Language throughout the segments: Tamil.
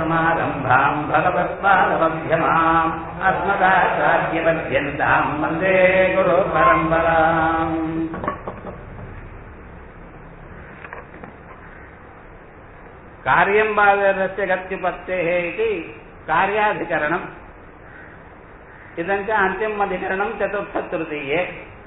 लक्ष्मीनाथसमारम्भाम् भगवत्पादमध्यमाम् अस्मदाचार्यपर्यन्ताम् वन्दे गुरुपरम्पराम् कार्यम् बाधरस्य गत्युपत्तेः इति कार्याधिकरणम् इदञ्च अन्तिमम् अधिकरणम् चतुर्थतृतीये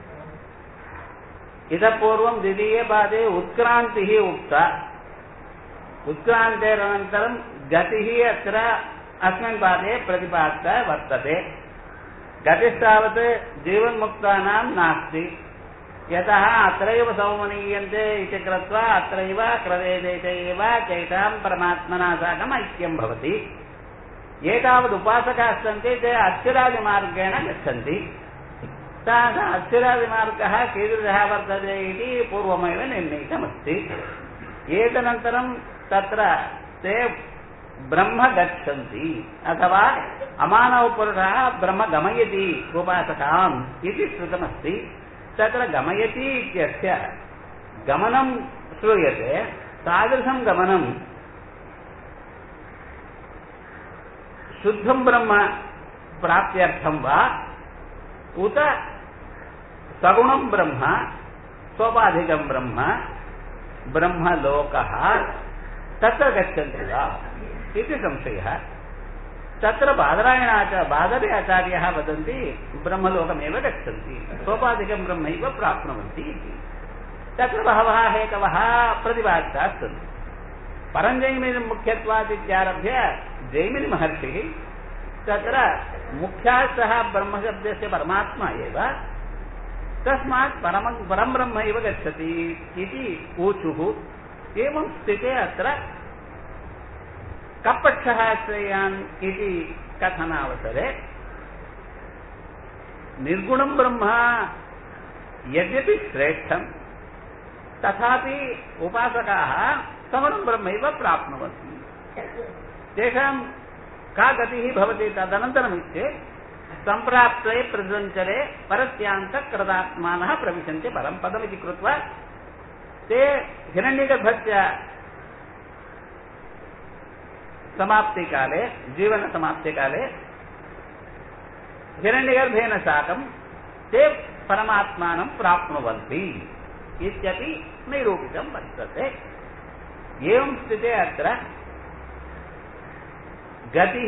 इतः पूर्वम् द्वितीये पादे उत्क्रान्तिः उक्ता उत्क्रान्तेरनन्तरम् गतिः अत्र अस्मिन् पादे प्रतिपादिता वर्तते गतिस्तावत् जीवन्मुक्तानां नास्ति यतः अत्रैव सौमनीयन्ते इति कृत्वा अत्रैव क्रदेदेश एव चैतां परमात्मना साकम् ऐक्यं भवति एतावत् उपासकाः सन्ति ते अक्षरादिमार्गेण गच्छन्ति सः अक्षरादिमार्गः कीदृशः वर्तते इति पूर्वमेव निर्णीतमस्ति एतदनन्तरं तत्र ते ब्रह्म गच्छन्ति अथवा अमानवपुरुषः ब्रह्म गमयति उपासकाम् इति श्रुतमस्ति तत्र गमयति इत्यस्य गमनं श्रूयते तादृशं गमनं शुद्धं ब्रह्म प्राप्त्यर्थं वा उत सगुणं ब्रह्म सोपाधिकं ब्रह्म ब्रह्मलोकः तत्र गच्छन्ति वा इति संशयः तत्र बादरायणाच बादरे आचार्यः वदन्ति ब्रह्मलोकमेव गच्छन्ति सोपाधिकं ब्रह्मैव प्राप्नुवन्ति इति तत्र बहवः हेतवः प्रतिपादिताः सन्ति परञ्जैमिनि मुख्यत्वात् इत्यारभ्य जैमिनिमहर्षिः तत्र मुख्या सः ब्रह्मशब्दस्य परमात्मा एव तस्मात् परम परं ब्रह्म एव गच्छति इति ऊचुः एवं स्थिते अत्र कपक्षः श्रेयान् इति कथनावसरे निर्गुणं ब्रह्म यद्यपि श्रेष्ठं तथापि उपासकाः सगुणं ब्रह्मैव प्राप्नुवन्ति तेषां का गतिः भवति तदनन्तरमित्युक्ते सम्प्राप्ते प्रसञ्चरे परस्यान्तकृतात्मानः प्रविशन्ति परं पदमिति कृत्वा ते हिरण्यगर्भस्य समाप्तिकाले जीवनसमाप्तिकाले हिरण्यगर्भेण साकं ते परमात्मानं प्राप्नुवन्ति इत्यपि निरूपितं वर्तते एवं स्थिते अत्र गतिः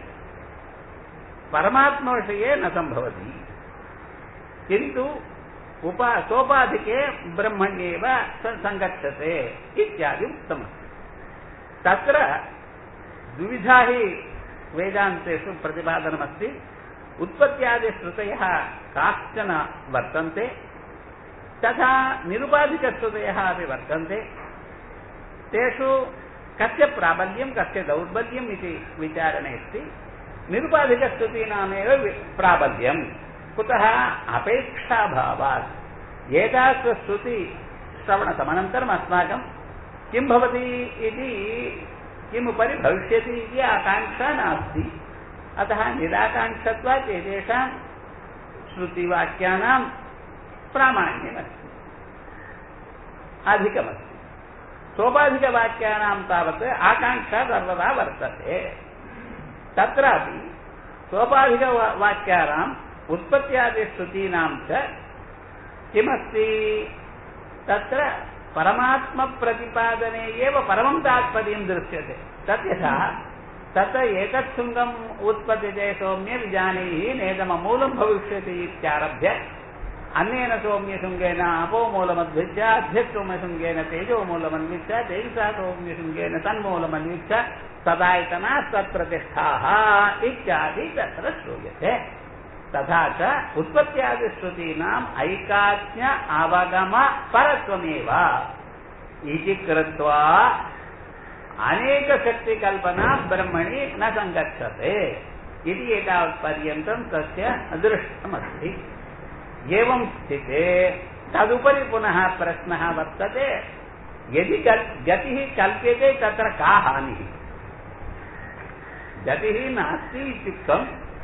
परमात्मविषये न सम्भवति किन्तु उपा सोपाधिके ब्रह्मण्येव सङ्गच्छते इत्यादि उक्तमस्ति तत्र द्विविधा हि वेदान्तेषु प्रतिपादनमस्ति उत्पत्त्यादिश्रुतयः काश्चन वर्तन्ते तथा निरुपाधिकश्रुतयः अपि वर्तन्ते तेषु कस्य प्राबल्यं कस्य दौर्बल्यम् इति विचारणे अस्ति निरुपाधिकस्तुतीनामेव प्राबल्यम् कुतः अपेक्षाभावात् एतादृशस्तुति श्रवणसमनन्तरम् अस्माकं किं भवति इति किमुपरि भविष्यति इति आकाङ्क्षा नास्ति अतः निराकाङ्क्षत्वात् एतेषां श्रुतिवाक्यानां प्रामाण्यमस्ति अधिकमस्ति सोपाधिकवाक्यानां तावत् आकाङ्क्षा सर्वदा वर्तते तत्रापि सोपाधिकवाक्यानाम् उत्पत्त्यादिश्रुतीनां च किमस्ति तत्र परमात्मप्रतिपादने एव परमं तात्पर्यं दृश्यते तत् यथा तत्र एतत् शृङ्गम् उत्पद्यते सौम्य विजानीहि नेदममूलं भविष्यति इत्यारभ्य अन्येन सौम्यशृङ्गेन अपोमूलमद्विच्य अध्यसौम्यशृङ्गेन तेजोमूलमन्विच्य तेजसा सौम्यशृङ्गेन तन्मूलमन्विच्य सदायतना सत्प्रतिष्ठाः इत्यादि तत्र श्रूयते तथा च उत्पत्त्यादिश्रुतीनाम् ऐकाज्ञ अवगम परत्वमेव इति कृत्वा अनेकशक्तिकल्पना ब्रह्मणि न सङ्गच्छते इति एतावत्पर्यन्तं तस्य दृष्टमस्ति एवं स्थिते तदुपरि पुनः प्रश्नः वर्तते यदि गतिः कल्प्यते तत्र का हानिः गतिः नास्ति इत्युक्तं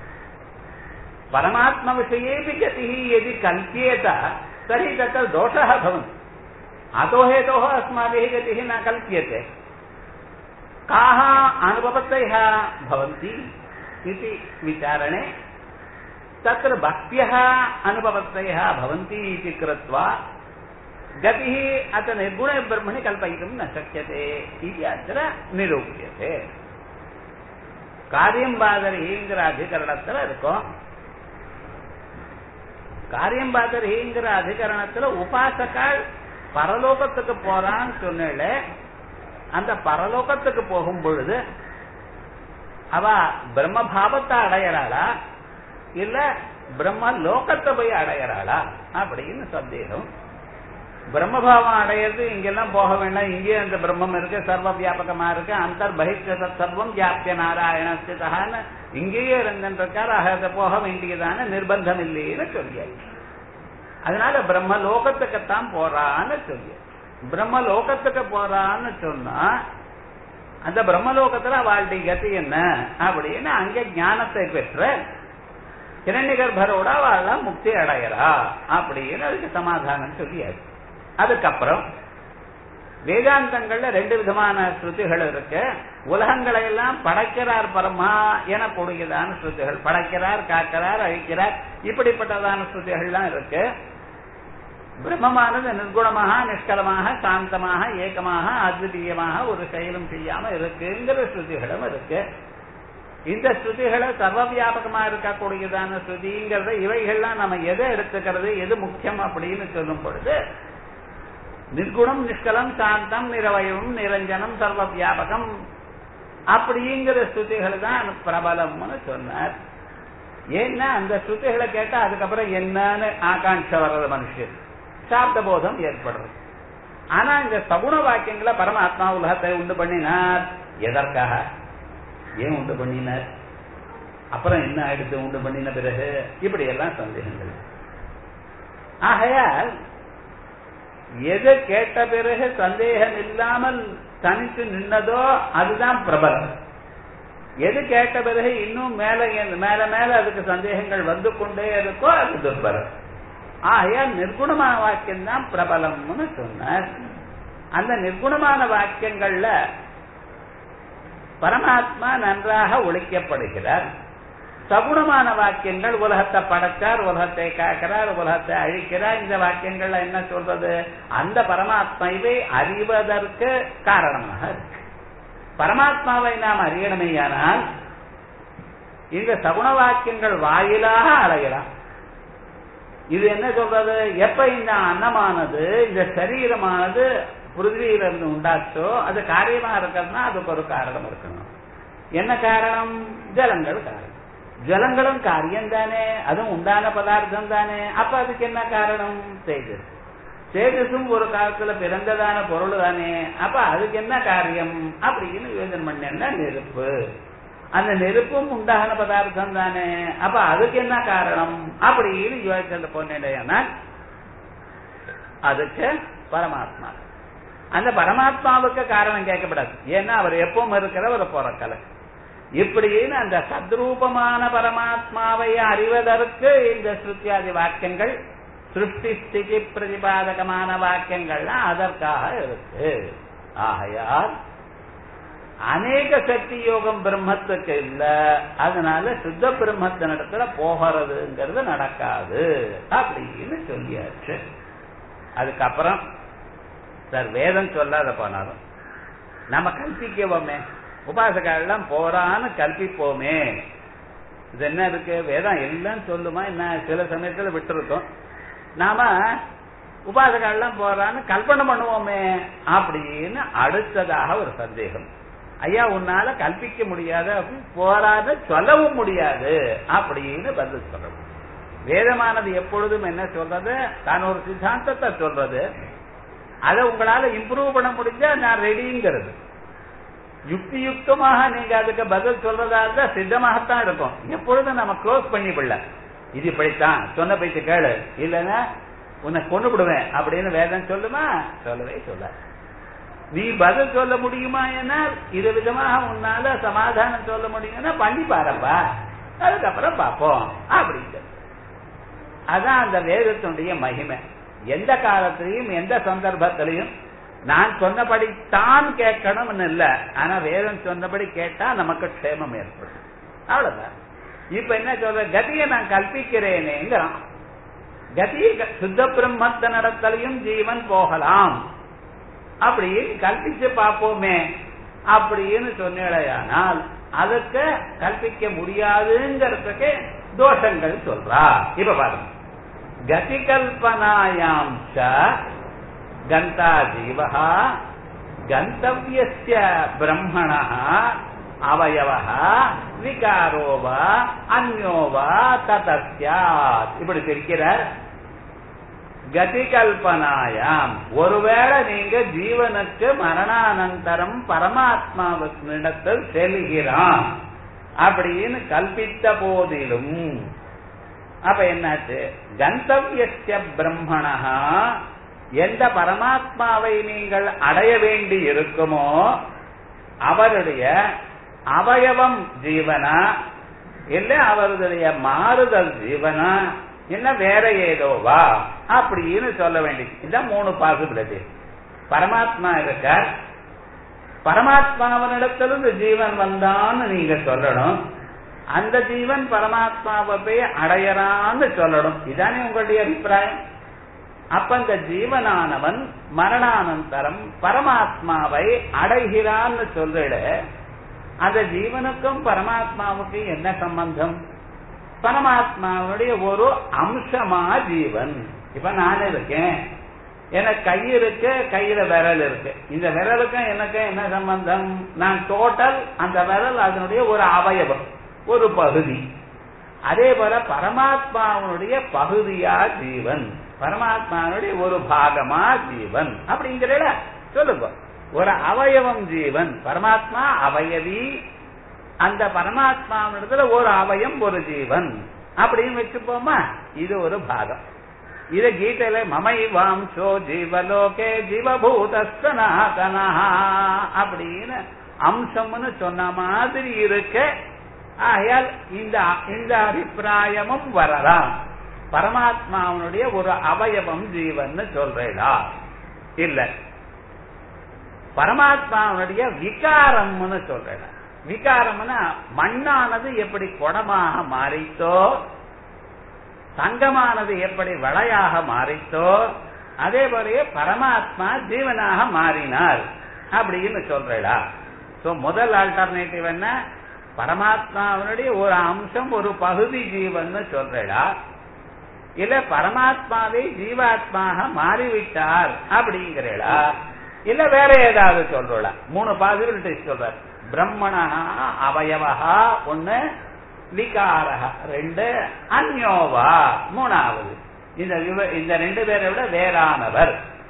परमात्मविषयेपि गतिः यदि कल्प्येत तर्हि तत्र दोषः भवन्ति अतो हेतोः अस्माभिः गतिः न कल्प्यते काः अनुभवतयः भवन्ति इति विचारणे तत्र बह्व्यः अनुभवतयः भवन्ति इति कृत्वा गतिः अथ निर्गुणे ब्रह्मणि कल्पयितुं न शक्यते इति अत्र निरूप्यते காரியம் பாதரிங்கிற அதிகரணத்துல இருக்கும் காரியம் பாதரிங்கிற அதிகரணத்துல உபாசக்கால் பரலோகத்துக்கு போறான்னு சொன்னேன் அந்த பரலோகத்துக்கு போகும் பொழுது அவ பிரம்ம பாவத்தை அடையறாளா இல்ல பிரம்ம லோகத்தை போய் அடையறாளா அப்படின்னு சந்தேகம் பிரம்மபாவம் அடையிறது இங்கெல்லாம் போக வேண்டாம் இங்கே அந்த பிரம்மம் இருக்கு சர்வ வியாபகமா இருக்கு அந்தர் பகிஷ்ட சர்வம் வியாபிய நாராயணஸ்திதான்னு இங்கேயே இருந்திருக்கார் அதை போக வேண்டியதான நிர்பந்தம் இல்லைன்னு சொல்லியாச்சு அதனால பிரம்ம லோகத்துக்குத்தான் போறான்னு சொல்லி பிரம்ம லோகத்துக்கு போறான்னு சொன்னா அந்த பிரம்மலோகத்துல அவளுடைய கதி என்ன அப்படின்னு அங்க ஞானத்தை பெற்ற கிரண்யகர்பரோட அவள் முக்தி அடையறா அப்படின்னு அதுக்கு சமாதானம் சொல்லியாச்சு அதுக்கப்புறம் வேதாந்தங்கள்ல ரெண்டு விதமான ஸ்ருதிகள் இருக்கு உலகங்களை எல்லாம் படைக்கிறார் பரமா எனக்கூடியதான ஸ்ருதிகள் படைக்கிறார் காக்கிறார் அழிக்கிறார் இப்படிப்பட்டதான ஸ்ருதிகள்லாம் இருக்கு பிரம்மமானது நிர்குணமாக நிஷ்கலமாக சாந்தமாக ஏக்கமாக அத்விதீயமாக ஒரு செயலும் செய்யாம இருக்குங்கிற ஸ்ருதிகளும் இருக்கு இந்த ஸ்ருதிகளை சர்வ வியாபகமா இருக்கக்கூடியதான ஸ்ருதிங்கிறத இவைகள்லாம் நம்ம எதை எடுத்துக்கிறது எது முக்கியம் அப்படின்னு சொல்லும் பொழுது நிர்குணம் நிஷ்கலம் சாந்தம் நிரவயமும் நிரஞ்சனம் சர்வ வியாபகம் அப்படிங்கிற ஸ்ருதிகள் தான் பிரபலம்னு சொன்னார் ஏன்னா அந்த ஸ்ருதிகளை கேட்டா அதுக்கப்புறம் என்னன்னு ஆகாட்ச வர்றது மனுஷன் சாப்த போதம் ஏற்படுறது ஆனா இந்த சகுண வாக்கியங்களை பரமாத்மா உலகத்தை உண்டு பண்ணினார் எதற்காக ஏன் உண்டு பண்ணினார் அப்புறம் என்ன ஆயிடுத்து உண்டு பண்ணின பிறகு இப்படி எல்லாம் சந்தேகங்கள் ஆகையால் எது கேட்ட பிறகு சந்தேகம் இல்லாமல் தனித்து நின்னதோ அதுதான் பிரபலம் எது கேட்ட பிறகு இன்னும் மேல மேல மேல அதுக்கு சந்தேகங்கள் வந்து கொண்டே இருக்கோ அது துர்பலம் ஆகையால் நிர்குணமான வாக்கியம் தான் பிரபலம்னு சொன்னார் அந்த நிர்குணமான வாக்கியங்கள்ல பரமாத்மா நன்றாக ஒழிக்கப்படுகிறார் சகுணமான வாக்கியங்கள் உலகத்தை படைச்சார் உலகத்தை காக்கிறார் உலகத்தை அழிக்கிறார் இந்த வாக்கியங்கள்ல என்ன சொல்றது அந்த பரமாத்மாவை அறிவதற்கு காரணமாக இருக்கு பரமாத்மாவை நாம் அறியணுமேயானால் இந்த சகுண வாக்கியங்கள் வாயிலாக அடையலாம் இது என்ன சொல்றது எப்ப இந்த அன்னமானது இந்த சரீரமானது பிருத்திவியிலிருந்து உண்டாச்சோ அது காரியமா இருக்கிறதுனா அதுக்கு ஒரு காரணம் இருக்கணும் என்ன காரணம் ஜலங்கள் காரணம் ஜலங்களும் காரியம் தானே அதுவும் உண்டான பதார்த்தம் தானே அப்ப அதுக்கு என்ன காரணம் தேஜஸ் தேஜஸும் ஒரு காலத்துல பிறந்ததான பொருள் தானே அப்ப அதுக்கு என்ன காரியம் அப்படின்னு யோசனை பண்ணா நெருப்பு அந்த நெருப்பும் உண்டான பதார்த்தம் தானே அப்ப அதுக்கு என்ன காரணம் அப்படின்னு யோசனை போனேன்னா அதுக்கு பரமாத்மா அந்த பரமாத்மாவுக்கு காரணம் கேட்கப்படாது ஏன்னா அவர் எப்பவும் இருக்கிற ஒரு பிறக்கலை இப்படின்னு அந்த சத்ரூபமான பரமாத்மாவை அறிவதற்கு இந்த ஸ்ருத்தியாதி வாக்கியங்கள் சிருஷ்டி ஸ்திதி பிரதிபாதகமான வாக்கியங்கள்லாம் அதற்காக இருக்கு ஆகையால் அநேக சக்தி யோகம் பிரம்மத்துக்கு இல்ல அதனால சுத்த பிரம்மத்தினிடத்துல போகிறதுங்கிறது நடக்காது அப்படின்னு சொல்லியாச்சு அதுக்கப்புறம் சார் வேதம் சொல்லாத போனாலும் நம்ம கல்பிக்கவோமே உபாசகாலாம் போறான்னு கல்பிப்போமே இது என்ன இருக்கு வேதம் எல்லாம் சொல்லுமா என்ன சில சமயத்துல விட்டுருக்கோம் நாம உபாசகாலாம் போறான்னு கல்பனை பண்ணுவோமே அப்படின்னு அடுத்ததாக ஒரு சந்தேகம் ஐயா உன்னால கல்பிக்க முடியாது போராது சொல்லவும் முடியாது அப்படின்னு பதில் சொல்லணும் வேதமானது எப்பொழுதும் என்ன சொல்றது தான் ஒரு சித்தாந்தத்தை சொல்றது அதை உங்களால இம்ப்ரூவ் பண்ண முடிஞ்சா நான் ரெடிங்கிறது யுக்தி யுக்தமாக நீங்க அதுக்கு பதில் சொல்றதா இருந்தா சித்தமாகத்தான் இருக்கும் எப்பொழுதும் நம்ம க்ளோஸ் பண்ணி விடல இது இப்படித்தான் சொன்ன பேச்சு கேளு இல்லைன்னா உன்னை கொண்டு விடுவேன் அப்படின்னு வேதம் சொல்லுமா சொல்லவே சொல்ல நீ பதில் சொல்ல முடியுமா என்ன இது விதமாக உன்னால சமாதானம் சொல்ல முடியும்னா பண்ணி பாருப்பா அதுக்கப்புறம் பார்ப்போம் அப்படிங்க அதான் அந்த வேதத்தினுடைய மகிமை எந்த காலத்திலையும் எந்த சந்தர்ப்பத்திலையும் நான் சொன்னபடி தான் கேட்கணும்னு இல்ல ஆனா வேதம் சொன்னபடி கேட்டா நமக்கு க்ஷேமம் ஏற்படும் அவ்வளவுதான் இப்ப என்ன சொல்ற கதியை நான் கல்பிக்கிறேனேங்கிறான் கதியை க- சுத்த பிரம்மத்த நடத்தலையும் ஜீவன் போகலாம் அப்படின்னு கல்பிச்சு பார்ப்போமே அப்படின்னு சொன்னேடையானால் அதுக்கு கல்பிக்க முடியாதுங்கிறதுக்கு தோஷங்கள் சொல்றா இப்ப பாருங்க கதி கல்பனாயாம் ச கந்தா ஜீவஹா கந்தவியஸ்ய பிரம்மணः அவயவः விகாரோ வா அந்யோ வா ததஸ்யாத் இப்படி பிரிக்கிறார் கதி கல்பனாயாம் ஒருவேளை நீங்க ஜீவனுக்கு மரணானந்தரம் பரமாத்மாவிடத்தில் செல்கிறான் அப்படின்னு கல்பித்த போதிலும் அப்ப என்னாச்சு கந்தவியஸ்ய பிரம்மணா எந்த பரமாத்மாவை நீங்கள் அடைய வேண்டி இருக்குமோ அவருடைய அவயவம் ஜீவனா இல்ல அவருடைய மாறுதல் ஜீவனா இல்ல வேற ஏதோவா அப்படின்னு சொல்ல வேண்டி இந்த மூணு பாசிபிலிட்டி பரமாத்மா இருக்கார் பரமாத்மாவனிடத்திலிருந்து ஜீவன் வந்தான்னு நீங்க சொல்லணும் அந்த ஜீவன் பரமாத்மாவை போய் அடையறான்னு சொல்லணும் இதானே உங்களுடைய அபிப்பிராயம் அப்ப அந்த ஜீவனானவன் மரணானந்தரம் பரமாத்மாவை அடைகிறான்னு சொல்லிட அந்த ஜீவனுக்கும் பரமாத்மாவுக்கும் என்ன சம்பந்தம் பரமாத்மாவுடைய ஒரு அம்சமா ஜீவன் இப்ப நான் இருக்கேன் எனக்கு கை இருக்கு கையில விரல் இருக்கு இந்த விரலுக்கும் எனக்கும் என்ன சம்பந்தம் நான் டோட்டல் அந்த விரல் அதனுடைய ஒரு அவயவம் ஒரு பகுதி அதே போல பரமாத்மாவுடைய பகுதியா ஜீவன் பரமாத்மாவுடைய ஒரு பாகமா ஜீவன் அப்படிங்கிறத சொல்லுங்க ஒரு அவயவம் ஜீவன் பரமாத்மா அவயவி அந்த பரமாத்மாவிடத்துல ஒரு அவயம் ஒரு ஜீவன் அப்படின்னு வச்சுப்போமா இது ஒரு பாகம் இத கீதையில மமை வாம்சோ ஜீவலோகே ஜீவபூத சனாதனா அப்படின்னு அம்சம்னு சொன்ன மாதிரி இருக்க ஆகையால் இந்த இந்த அபிப்பிராயமும் வரலாம் பரமாத்மாவனுடைய ஒரு அவயவம் ஜீவன் சொல்றா இல்ல பரமாத்மாவனுடைய விகாரம்னு சொல்றா விகாரம்னா மண்ணானது எப்படி குடமாக மாறித்தோ தங்கமானது எப்படி வளையாக மாறித்தோ அதே போலயே பரமாத்மா ஜீவனாக மாறினார் அப்படின்னு சொல்றா சோ முதல் ஆல்டர்னேட்டிவ் என்ன பரமாத்மாவனுடைய ஒரு அம்சம் ஒரு பகுதி ஜீவன் சொல்றா இல்ல பரமாத்மாவை ஜீவாத்மாக மாறிவிட்டார் அப்படிங்கிறா இல்ல வேற ஏதாவது சொல்றா மூணு பாசிபிலிட்டிஸ் சொல்றார் பிரம்மணா அவயவா ஒண்ணு விகாரா ரெண்டு அந்யோவா மூணாவது இந்த விவ- இந்த ரெண்டு பேரை விட வேறானவர்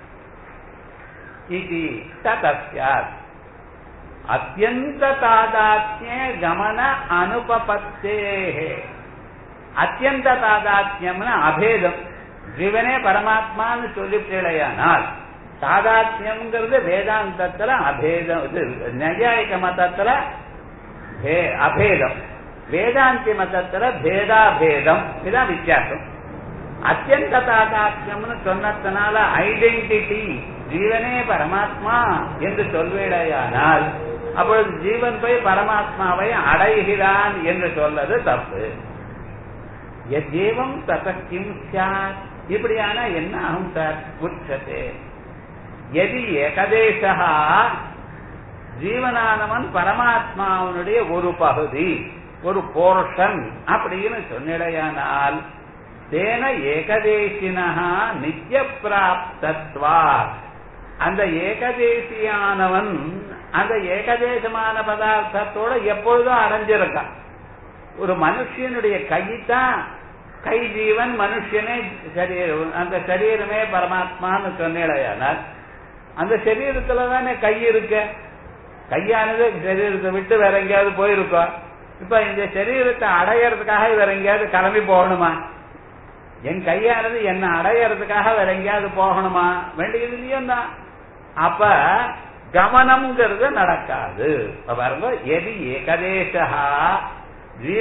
இது ததஸ்யாத் அத்தியந்த தாதாத்ய கமன அனுபபத்தே அத்தியந்த தாதாத்யம்னு அபேதம் ஜீவனே பரமாத்மான்னு சொல்லிட்டேலையானால் தாதாத்யம்ங்கிறது வேதாந்தத்துல அபேதம் இது நையாயிக மதத்துல பே- அபேதம் வேதாந்தி மதத்துல பேதாபேதம் இதான் வித்தியாசம் அத்தியந்த தாதாத்யம்னு சொன்னதுனால ஐடென்டிட்டி ஜீவனே பரமாத்மா என்று சொல்வேடையானால் அப்பொழுது ஜீவன் போய் பரமாத்மாவை அடைகிறான் என்று சொல்வது தப்பு எஜேவம் ததக்கிம் சாத் இப்படியான என்ன ஆகும் சார் உச்சதே எதி ஏகதேசா ஜீவனானவன் பரமாத்மாவனுடைய ஒரு பகுதி ஒரு போர்ஷன் அப்படின்னு சொன்னிடையானால் தேன ஏகதேசினா நித்திய பிராப்தத்வா அந்த ஏகதேசியானவன் அந்த ஏகதேசமான பதார்த்தத்தோட எப்பொழுதும் அடைஞ்சிருக்கான் ஒரு மனுஷனுடைய கைத்தான் கை ஜீவன் மனுஷனே சரீரம் அந்த சரீரமே பரமாத்மான்னு சொன்னேடையானால் அந்த சரீரத்துல தானே கை இருக்க கையானது சரீரத்தை விட்டு வேற எங்கேயாவது போயிருக்கோம் இப்ப இந்த சரீரத்தை அடையறதுக்காக வேற எங்கேயாவது கிளம்பி போகணுமா என் கையானது என்ன அடையறதுக்காக வேற எங்கேயாவது போகணுமா வேண்டியது இல்லையும் தான் அப்ப கவனம்ங்கிறது நடக்காது இப்ப பாருங்க எதி ஏகதேசா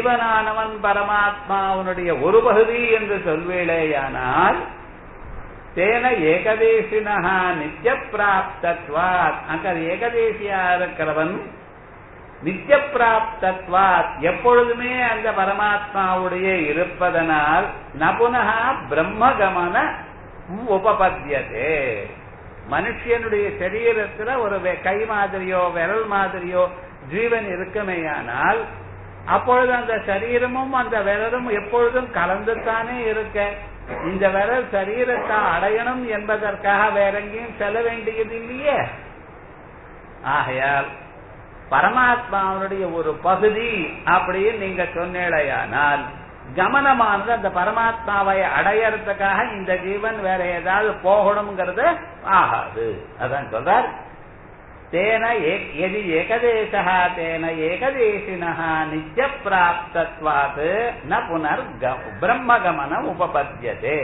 ஜீவனானவன் பரமாத்மாவனுடைய ஒரு பகுதி என்று சொல்வேளேயானால் தேன ஏகதேசினா நித்திய பிராப்தத்வாத் அங்க ஏகதேசியா இருக்கிறவன் நித்திய பிராப்தத்வாத் எப்பொழுதுமே அந்த பரமாத்மாவுடைய இருப்பதனால் நபுனகா பிரம்மகமன உபபத்தியதே மனுஷனுடைய சரீரத்துல ஒரு கை மாதிரியோ விரல் மாதிரியோ ஜீவன் இருக்குமேயானால் அப்பொழுது அந்த சரீரமும் அந்த விரலும் எப்பொழுதும் கலந்துத்தானே இருக்க இந்த விரல் சரீரத்தை அடையணும் என்பதற்காக வேற எங்கேயும் செல்ல வேண்டியது இல்லையே ஆகையால் பரமாத்மாவுடைய ஒரு பகுதி அப்படின்னு நீங்க சொன்னேடையானால் கமனமானது அந்த பரமாத்மாவை அடையறதுக்காக இந்த ஜீவன் வேற ஏதாவது போகணுங்கிறது ஆகாது அதான் சொல்றார் தேன எதி ஏகதேசா தேன ஏகதேசினா நித்திய பிராப்தத்வாத் ந புனர் பிரம்மகமன உபபத்தியதே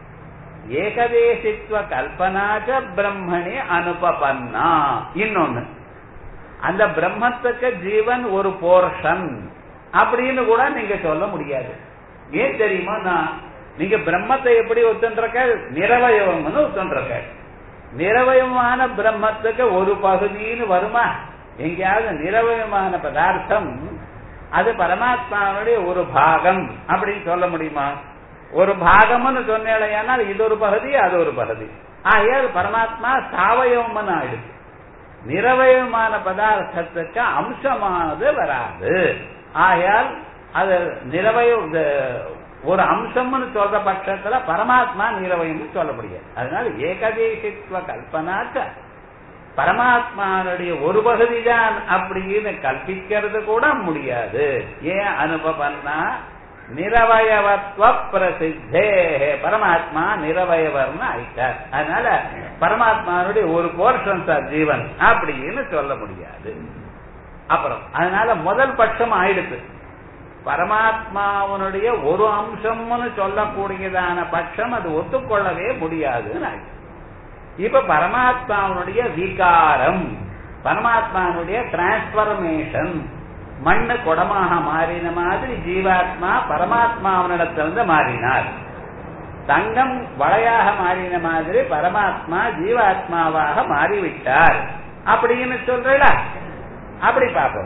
ஏகதேசித்வ கல்பனாச்ச பிரம்மணி அனுபபன்னா இன்னொன்னு அந்த பிரம்மத்துக்கு ஜீவன் ஒரு போர்ஷன் அப்படின்னு கூட நீங்க சொல்ல முடியாது ஏன் தெரியுமா நான் நீங்க பிரம்மத்தை எப்படி ஒத்துன்றக்க நிறவயவம்னு ஒத்துன்றக்க நிறவயமான பிரம்மத்துக்கு ஒரு பகுதின்னு வருமா எங்கேயாவது நிறவயமான பதார்த்தம் அது பரமாத்மாவுடைய ஒரு பாகம் அப்படின்னு சொல்ல முடியுமா ஒரு பாகம்னு சொன்னேனால் இது ஒரு பகுதி அது ஒரு பகுதி ஆகையால் பரமாத்மா சாவயவம்னு ஆயிடுச்சு நிறவயமான பதார்த்தத்துக்கு அம்சமானது வராது ஆகையால் அது நிறவய ஒரு அம்சம்னு சொல்ற பட்சத்துல பரமாத்மா நிறவயம்னு சொல்ல முடியாது அதனால ஏகதேசித்துவ கல்பனாக்க பரமாத்மானுடைய ஒரு பகுதி தான் அப்படின்னு கல்பிக்கிறது கூட முடியாது ஏன் அனுபவம்னா நிரவயவத்வ பிரசித்தே பரமாத்மா நிரவயவர்னு ஆயிட்டார் அதனால பரமாத்மானுடைய ஒரு போர்ஷன் சார் ஜீவன் அப்படின்னு சொல்ல முடியாது அப்புறம் அதனால முதல் பட்சம் ஆயிடுச்சு பரமாத்மாவனுடைய ஒரு அம்சம்னு சொல்லக்கூடியதான பட்சம் அது ஒத்துக்கொள்ளவே முடியாதுன்னு ஆயிடுச்சு இப்ப பரமாத்மாவனுடைய விகாரம் பரமாத்மாவுடைய டிரான்ஸ்பர்மேஷன் மண்ணு குடமாக மாறின மாதிரி ஜீவாத்மா பரமாத்மாவனிடத்திலிருந்து மாறினார் தங்கம் வளையாக மாறின மாதிரி பரமாத்மா ஜீவாத்மாவாக மாறிவிட்டார் அப்படின்னு சொல்றா அப்படி பார்ப்போம்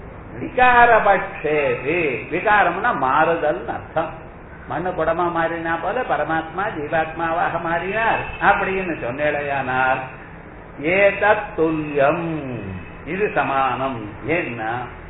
விகாரபட்சேபி விகாரம்னா மாறுதல் அர்த்தம் மண்ணு குடமா மாறினா போல பரமாத்மா ஜீவாத்மாவாக மாறினார் அப்படின்னு சொன்னேடையானால் ஏதத் துல்லியம் இது சமானம் ஏன்னா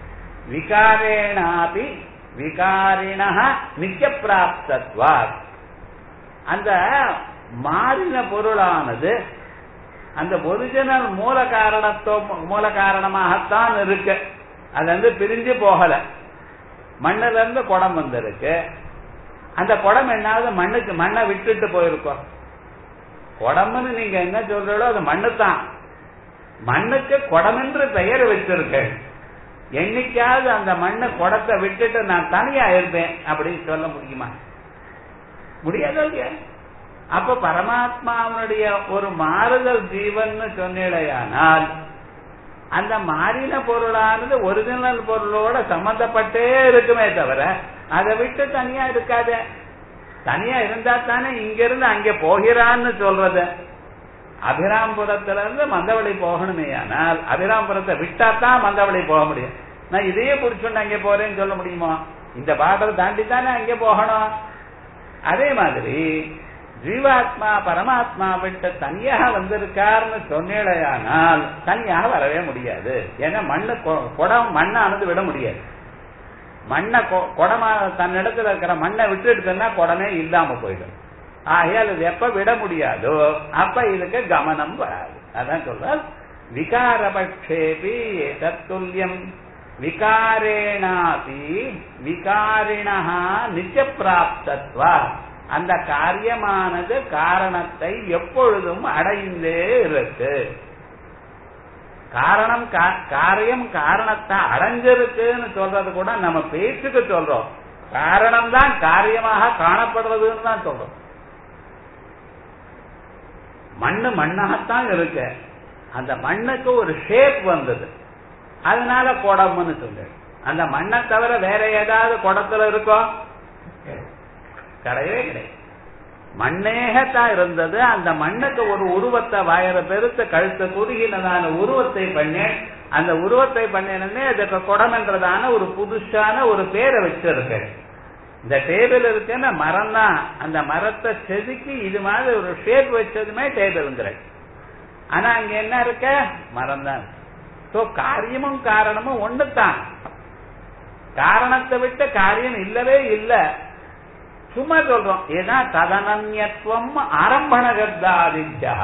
விகாரேனாபி விகாரிண நித்திய பிராப்தத்வாத் அந்த மாறின பொருளானது அந்த ஒரிஜினல் மூல காரணத்தோ மூல காரணமாகத்தான் இருக்கு அது வந்து பிரிஞ்சு போகல மண்ணுல இருந்து குடம் வந்திருக்கு அந்த குடம் என்னாவது மண்ணுக்கு மண்ணை விட்டுட்டு போயிருக்கோம் குடம்னு நீங்க என்ன சொல்றீங்களோ அது மண்ணு தான் மண்ணுக்கு குடம் என்று பெயர் வச்சிருக்க என்னைக்காவது அந்த மண்ணு குடத்தை விட்டுட்டு நான் தனியா இருப்பேன் அப்படின்னு சொல்ல முடியுமா முடியாது இல்லையா அப்ப பரமாத்மாவனுடைய ஒரு மாறுதல் ஜீவன் சொன்னிடையானால் அந்த மாறின பொருளானது ஒரிஜினல் பொருளோட சம்பந்தப்பட்டே இருக்குமே தவிர அதை விட்டு தனியா இருக்காத தனியா இருந்தா தானே இங்க இருந்து அங்க போகிறான்னு சொல்றது அபிராம்புரத்துல இருந்து மந்தவழி போகணுமே ஆனால் அபிராம்புரத்தை விட்டா தான் மந்தவழி போக முடியும் நான் இதையே பிடிச்சுண்டு அங்கே போறேன்னு சொல்ல முடியுமா இந்த பாடல் தாண்டி தானே அங்கே போகணும் அதே மாதிரி ஜீவாத்மா பரமாத்மா விட்டு தனியாக வந்திருக்காருன்னு சொன்னேடையானால் தனியாக வரவே முடியாது ஏன்னா மண்ணு குடம் மண்ணானது விட முடியாது மண்ணை குடமா தன்னிடத்துல இருக்கிற மண்ணை விட்டுடுச்சுன்னா குடமே இல்லாம போயிடும் ஆகையால் இது எப்ப விட முடியாதோ அப்ப இதுக்கு கவனம் வராது அதான் சொல்ற விகாரபட்சேபி தத்துல்யம் விகாரேனாபி விகாரிணா நித்திய பிராப்தத்வா அந்த காரியமானது காரணத்தை எப்பொழுதும் அடைந்தே இருக்கு காரணம் காரியம் காரணத்தை அடைஞ்சிருக்குன்னு சொல்றது கூட நம்ம பேச்சுக்கு சொல்றோம் காரணம் தான் காரியமாக காணப்படுறதுன்னு தான் சொல்றோம் மண்ணு மண்ணாகத்தான் இருக்கு அந்த மண்ணுக்கு ஒரு ஷேப் வந்தது அதனால குடம்னு சொல்லு அந்த மண்ணை தவிர வேற ஏதாவது குடத்துல இருக்கோ கிடையவே கிடையாது மண்ணேகத்தான் இருந்தது அந்த மண்ணுக்கு ஒரு உருவத்தை வயற பெருத்த கழுத்து குறுகினதான உருவத்தை பண்ணேன் அந்த உருவத்தை பண்ணினே அதுக்கு குடம்ன்றதான ஒரு புதுசான ஒரு பேரை வச்சிருக்கு இந்த டேபிள் இருக்குன்னா மரம் தான் அந்த மரத்தை செதுக்கி இது மாதிரி ஒரு ஷேப் வச்சதுமே டேபிள்ங்கிற ஆனா அங்க என்ன இருக்க மரம் தான் சோ காரியமும் காரணமும் ஒண்ணுதான் காரணத்தை விட்டு காரியம் இல்லவே இல்லை சும்மா சொல்றோம் ஏன்னா ததனன்யத்துவம் ஆரம்பணகர்தாதித்யா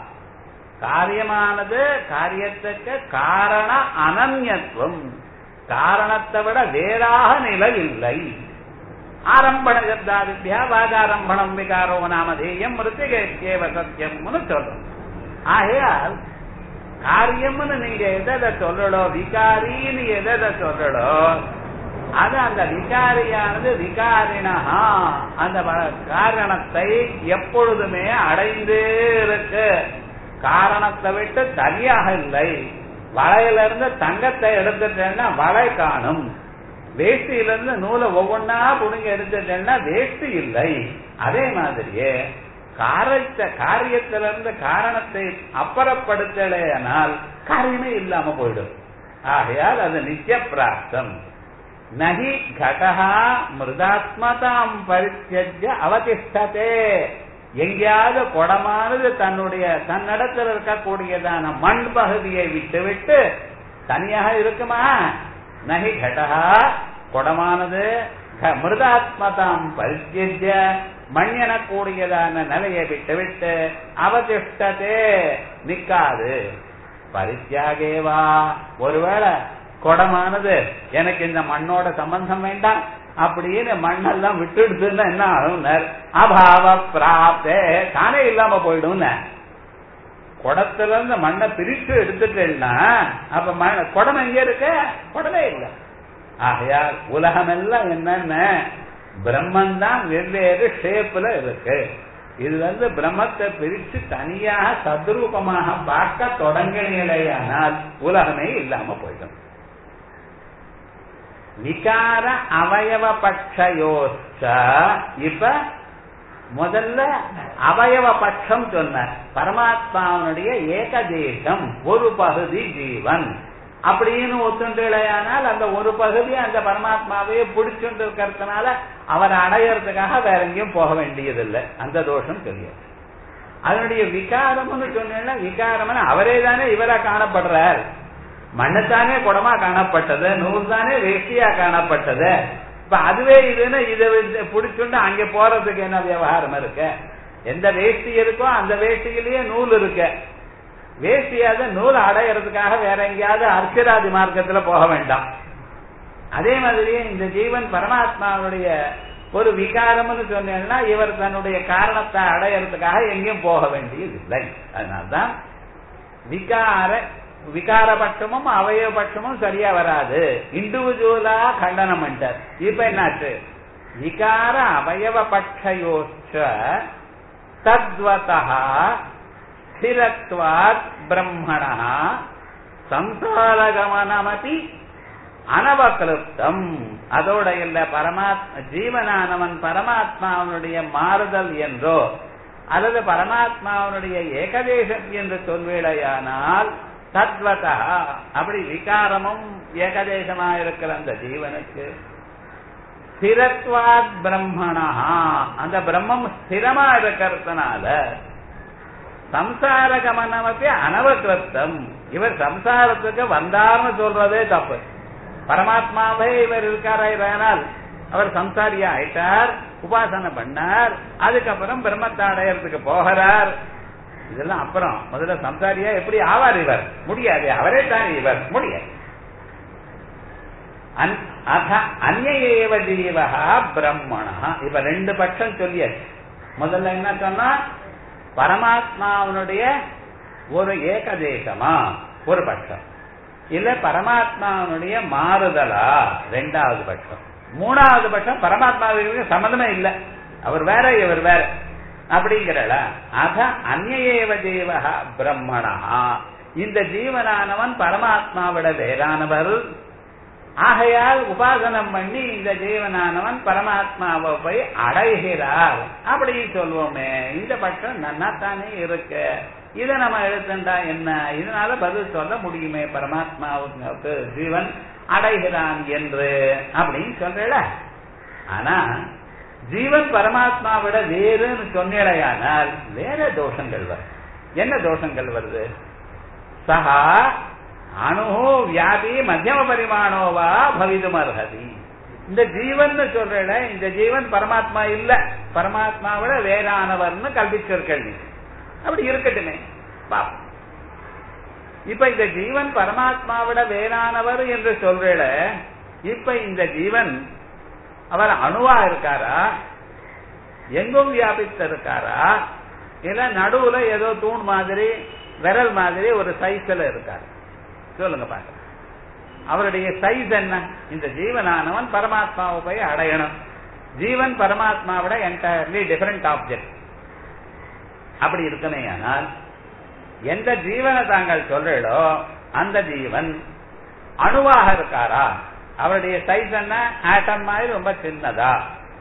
காரியமானது காரியத்துக்கு காரண அனன்யத்துவம் காரணத்தை விட வேறாக நிலையில்லை ஆரம்பணகர்தாதித்யா வாகாரம்பணம் விகாரோ நாமதேயம் மிருத்திகேவ சத்தியம்னு சொல்றோம் ஆகையால் காரியம்னு நீங்க எதை சொல்லலோ விகாரின்னு எதை சொல்லலோ அது அந்த விகாரியானது விகாரினஹா அந்த காரணத்தை எப்பொழுதுமே அடைந்தே இருக்கு காரணத்தை விட்டு தனியாக இல்லை வளையில இருந்து தங்கத்தை எடுத்துட்டேன்னா வளை காணும் வேஷ்டியிலிருந்து நூலை ஒவ்வொன்னா புடுங்க எடுத்துட்டேன்னா வேஷ்டி இல்லை அதே மாதிரியே காரியத்தை காரியத்திலிருந்து காரணத்தை அப்புறப்படுத்தலையானால் காரியமே இல்லாம போயிடும் ஆகையால் அது நித்திய பிராப்தம் நகி கடகா மிருதாத்மதாம் பரித்தியஜ அவதிஷ்டதே எங்கேயாவது குடமானது தன்னுடைய தன்னிடத்தில் இருக்கக்கூடியதான மண் பகுதியை விட்டுவிட்டு தனியாக இருக்குமா நகி கடகா குடமானது மிருதாத்மதாம் பரித்தியஜ மண் எனக்கூடியதான நிலையை விட்டுவிட்டு அவதிஷ்டதே நிக்காது பரித்தியாகேவா ஒருவேளை குடமானது எனக்கு இந்த மண்ணோட சம்பந்தம் வேண்டாம் அப்படின்னு மண்ணெல்லாம் விட்டுடுதுன்னா என்ன ஆகும் அபாவ பிராப்தே தானே இல்லாம போயிடும் குடத்துல இருந்து மண்ணை பிரித்து எடுத்துட்டேன்னா அப்ப மண் குடம் எங்க இருக்க குடமே இல்லை ஆகையால் உலகம் எல்லாம் என்னென்ன பிரம்மன் தான் வெவ்வேறு ஷேப்ல இருக்கு இது வந்து பிரம்மத்தை பிரித்து தனியாக சதுரூபமாக பார்க்க தொடங்கினேயானால் உலகமே இல்லாம போயிடும் விகார அவயவ பட்சயோச்ச இப்ப முதல்ல அவயவ பட்சம் சொன்ன பரமாத்மாவனுடைய ஏகதேசம் ஒரு பகுதி ஜீவன் அப்படின்னு ஒத்துண்டையானால் அந்த ஒரு பகுதி அந்த பரமாத்மாவையே பிடிச்சுட்டு இருக்கிறதுனால அவரை அடையறதுக்காக வேற எங்கேயும் போக வேண்டியதில்லை அந்த தோஷம் தெரியாது அதனுடைய விகாரம்னு சொன்னா விகாரம்னு அவரே தானே இவரா காணப்படுறார் மண்ணுத்தானே குடமா காணப்பட்டது நூல் தானே வேஷ்டியா காணப்பட்டது இப்ப அதுவே இதுன்னு இதை பிடிச்சுண்டு அங்க போறதுக்கு என்ன விவகாரம் இருக்கு எந்த வேஷ்டி இருக்கோ அந்த வேஷ்டியிலேயே நூல் இருக்கு வேஷ்டியாவது நூல் அடையிறதுக்காக வேற எங்கேயாவது அர்ச்சராதி மார்க்கத்துல போக வேண்டாம் அதே மாதிரியே இந்த ஜீவன் பரமாத்மாவுடைய ஒரு விகாரம்னு சொன்னேன்னா இவர் தன்னுடைய காரணத்தை அடையறதுக்காக எங்கேயும் போக வேண்டியது இல்லை அதனால்தான் விகார விகாரபட்சமும் அவயவபட்சமும் சரியா வராது இண்டிவிஜுவலா கண்டனம் பண்ணிட்டார் இப்ப என்னாச்சு விகார அவயவபட்சயோச்ச தத்வதா ஸ்திரத்வாத் பிரம்மண சம்சாரகமனமதி அனவகிருப்தம் அதோட இல்ல பரமாத்மா ஜீவனானவன் பரமாத்மாவனுடைய மாறுதல் என்றோ அல்லது பரமாத்மாவனுடைய ஏகதேசம் என்று சொல்வேடையானால் தத்வதா அப்படி விகாரமும் ஏகதேசமா இருக்கிற அந்த ஜீவனுக்கு ஸ்திரத்வாத் பிரம்மணா அந்த பிரம்மம் ஸ்திரமா இருக்கிறதுனால சம்சார கமனமப்பி அனவகிருத்தம் இவர் சம்சாரத்துக்கு வந்தார்னு சொல்றதே தப்பு பரமாத்மாவே இவர் இருக்காரானால் அவர் சம்சாரியா ஆயிட்டார் உபாசனை பண்ணார் அதுக்கப்புறம் பிரம்மத்தை அடையறதுக்கு போகிறார் இதெல்லாம் அப்புறம் முதல்ல சம்சாரியா எப்படி ஆவார் இவர் முடியாது அவரே தான் இவர் முடியாது அந்நேவ ஜீவகா பிரம்மணா இப்ப ரெண்டு பட்சம் சொல்லியாச்சு முதல்ல என்ன சொன்னா பரமாத்மாவனுடைய ஒரு ஏகதேசமா ஒரு பட்சம் இல்ல பரமாத்மாவனுடைய மாறுதலா ரெண்டாவது பட்சம் மூணாவது பட்சம் பரமாத்மாவுக்கு சம்மந்தமே இல்லை அவர் வேற இவர் வேற அப்படிங்கிறல அத அந்நேவ ஜீவகா பிரம்மணா இந்த ஜீவனானவன் பரமாத்மாவிட வேறானவர் ஆகையால் உபாசனம் பண்ணி இந்த ஜீவனானவன் பரமாத்மாவை போய் அடைகிறார் அப்படி சொல்லுவோமே இந்த பட்சம் நன்னாத்தானே இருக்கு இதை நம்ம எழுத்துண்டா என்ன இதனால பதில் சொல்ல முடியுமே பரமாத்மாவுக்கு ஜீவன் அடைகிறான் என்று அப்படின்னு சொல்றல ஆனா ஜீவன் பரமாத்மாவிட வேறுன்னு சொன்னேடையானால் வேற தோஷங்கள் வரும் என்ன தோஷங்கள் வருது சகா அணு வியாதி மத்தியம பரிமாணோவா பவிதும் அர்ஹதி இந்த ஜீவன் சொல்றல இந்த ஜீவன் பரமாத்மா இல்ல பரமாத்மாவிட வேறானவர்னு கல்பிச்சிருக்கள் நீ அப்படி இருக்கட்டுமே பாப்போம் இப்ப இந்த ஜீவன் பரமாத்மாவிட வேறானவர் என்று சொல்றேல இப்ப இந்த ஜீவன் அவர் அணுவா இருக்காரா எங்கும் வியாபித்து இருக்காரா இல்ல நடுவுல ஏதோ தூண் மாதிரி விரல் மாதிரி ஒரு சைஸ்ல இருக்காரு சொல்லுங்க பாக்க அவருடைய சைஸ் என்ன இந்த ஜீவனானவன் பரமாத்மாவை போய் அடையணும் ஜீவன் பரமாத்மாவிட என்டையர்லி டிஃபரெண்ட் ஆப்ஜெக்ட் அப்படி இருக்குமே ஆனால் எந்த ஜீவனை தாங்கள் சொல்றீடோ அந்த ஜீவன் அணுவாக இருக்காரா அவருடைய சைஸ் என்ன ஆட்டம் மாதிரி ரொம்ப சின்னதா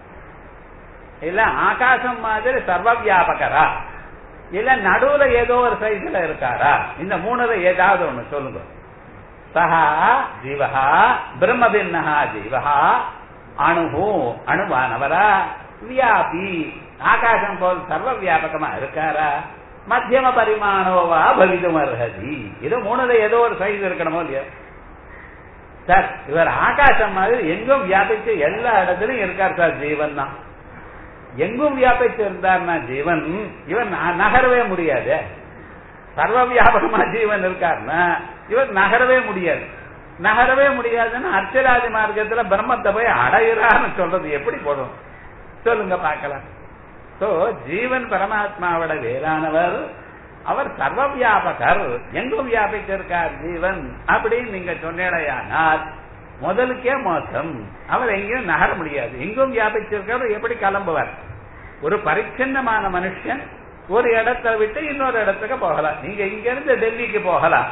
இல்ல ஆகாசம் மாதிரி சர்வ வியாபகரா இல்ல நடுவுல ஏதோ ஒரு சைஸ்ல இருக்காரா இந்த மூணுல ஏதாவது ஒண்ணு சொல்லுங்க சஹா ஜீவஹா பிரம்ம பின்னஹா ஜீவஹா அணுகு அணுவானவரா வியாபி ஆகாசம் போல் சர்வ வியாபகமா இருக்காரா மத்தியம பரிமாணோவா பவிதும் அர்ஹதி இது மூணுல ஏதோ ஒரு சைஸ் இருக்கணுமோ இல்லையோ சார் இவர் ஆகாசம் மாதிரி எங்கும் வியாபிச்சு எல்லா இடத்துலயும் இருக்கார் சார் ஜீவன் தான் எங்கும் வியாபிச்சு இருந்தார்னா ஜீவன் இவன் நகரவே முடியாது சர்வ வியாபகமா ஜீவன் இருக்காருன்னா இவர் நகரவே முடியாது நகரவே முடியாதுன்னா அர்ச்சராஜ மார்க்கத்துல பிரம்மத்தை போய் அடைகிறான்னு சொல்றது எப்படி போடும் சொல்லுங்க பார்க்கலாம் சோ ஜீவன் பரமாத்மாவோட வேறானவர் அவர் சர்வ வியாபகர் எங்கும் வியாபிச்சிருக்கார் ஜீவன் அப்படின்னு நீங்க சொன்னேடையானால் முதலுக்கே மோசம் அவர் எங்கேயும் நகர முடியாது எங்கும் வியாபிச்சிருக்கார் எப்படி கிளம்புவார் ஒரு பரிச்சின்னமான மனுஷன் ஒரு இடத்தை விட்டு இன்னொரு இடத்துக்கு போகலாம் நீங்க இங்க இருந்து டெல்லிக்கு போகலாம்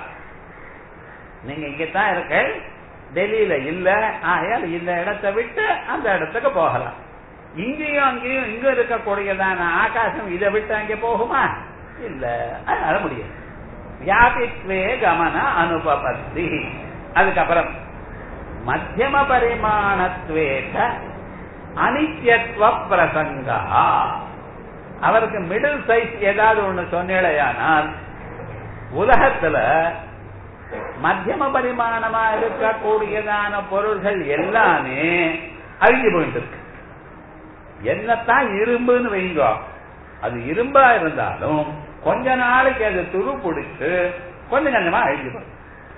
நீங்க இங்கதான் இருக்க டெல்லியில இல்ல ஆயால் இந்த இடத்தை விட்டு அந்த இடத்துக்கு போகலாம் இங்கேயும் அங்கேயும் இங்க இருக்கக்கூடியதான ஆகாசம் இதை விட்டு அங்கே போகுமா இல்ல அதனால முடியாது வியாபித்வே கமன அனுபபத்தி அதுக்கப்புறம் மத்தியம பரிமாணத்வேக அனித்யத்துவ பிரசங்கா அவருக்கு மிடில் சைஸ் ஏதாவது ஒண்ணு சொன்னேடையானால் உலகத்துல மத்தியம பரிமாணமா இருக்கக்கூடியதான பொருள்கள் எல்லாமே அழிஞ்சு போயிட்டு இருக்கு என்னத்தான் இரும்புன்னு வைங்க அது இரும்பா இருந்தாலும் கொஞ்ச நாளைக்கு அது துரு பிடிச்சு கொஞ்சம் கொஞ்சமா அழிஞ்சு போயிடும்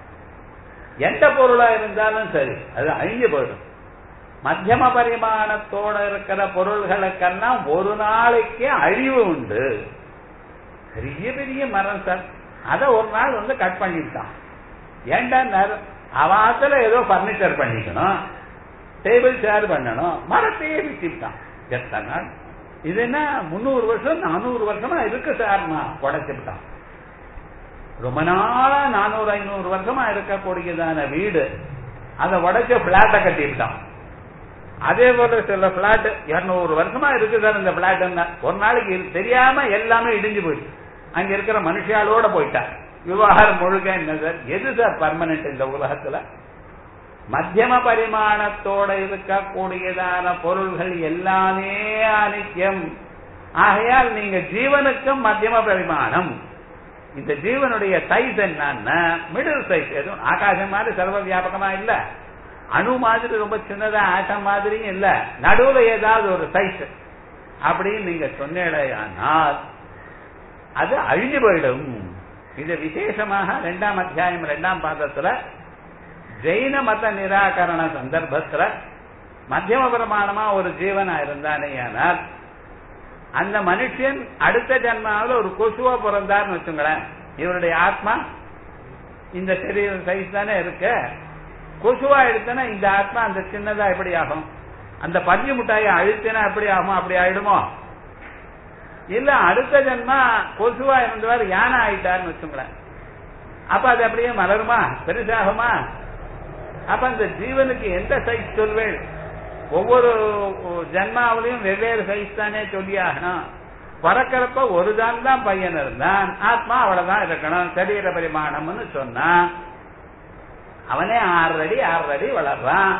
எந்த பொருளா இருந்தாலும் சரி அது அழிஞ்சு போயிடும் மத்தியம பரிமாணத்தோட இருக்கிற பொருள்களுக்கெல்லாம் ஒரு நாளைக்கு அழிவு உண்டு பெரிய பெரிய மரம் சார் அத ஒரு நாள் வந்து கட் பண்ணிட்டான் ஏண்டா அவாத்துல ஏதோ பர்னிச்சர் பண்ணிக்கணும் டேபிள் சேர் பண்ணணும் மரத்தையே விட்டுட்டான் எத்தனை நாள் இது என்ன முன்னூறு வருஷம் நானூறு வருஷமா இருக்கு சார்மா உடைச்சுட்டான் ரொம்ப நாளா நானூறு ஐநூறு வருஷமா இருக்கக்கூடியதான வீடு அதை உடைச்ச பிளாட்டை கட்டிவிட்டான் அதே போல சில பிளாட் இருநூறு வருஷமா இருக்கு சார் இந்த பிளாட் ஒரு நாளைக்கு தெரியாம எல்லாமே இடிஞ்சு போயிடுச்சு அங்க இருக்கிற மனுஷாலோட போயிட்டா விவகாரம் முழுக்க என்ன சார் எது சார் பர்மனன்ட் இந்த உலகத்துல மத்தியம பரிமாணத்தோட இருக்கக்கூடியதான பொருள்கள் எல்லாமே அனித்தியம் ஆகையால் நீங்க ஜீவனுக்கும் மத்தியம பரிமாணம் இந்த ஜீவனுடைய சைஸ் என்னன்னா மிடில் சைஸ் எதுவும் ஆகாசம் மாதிரி சர்வ வியாபகமா இல்ல அணு மாதிரி ரொம்ப சின்னதா ஆட்டம் மாதிரியும் இல்ல நடுவுல ஏதாவது ஒரு சைஸ் அப்படின்னு நீங்க சொன்னேடையானால் அது அழிஞ்சு போயிடும் இது விசேஷமாக ரெண்டாம் அத்தியாயம் ரெண்டாம் பாதத்துல ஜெயின மத நிராகரண சந்தர்ப்பத்துல மத்தியம பிரமாணமா ஒரு ஜீவனா இருந்தானே ஆனால் அந்த மனுஷன் அடுத்த ஜன்மாவில் ஒரு கொசுவா பிறந்தார்னு வச்சுங்களேன் இவருடைய ஆத்மா இந்த சரீர சைஸ் தானே இருக்கு கொசுவா எடுத்தனா இந்த ஆத்மா அந்த சின்னதா எப்படி ஆகும் அந்த பஞ்சு முட்டாயை அழுத்தினா எப்படி ஆகும் அப்படி ஆயிடுமோ இல்ல அடுத்த ஜன்மா கொசுவா இருந்தவர் யானை ஆயிட்டார்னு வச்சுங்களேன் அப்ப அது அப்படியே மலருமா பெருசாகுமா அப்ப அந்த ஜீவனுக்கு எந்த சைஸ் சொல்வேள் ஒவ்வொரு ஜென்மாவிலையும் வெவ்வேறு சைஸ் தானே சொல்லி ஆகணும் பிறக்கிறப்ப ஒரு தான் தான் பையன் இருந்தான் ஆத்மா அவ்வளவுதான் இருக்கணும் சரீர பரிமாணம்னு சொன்னா அவனே ஆறு அடி ஆறு அடி வளர்றான்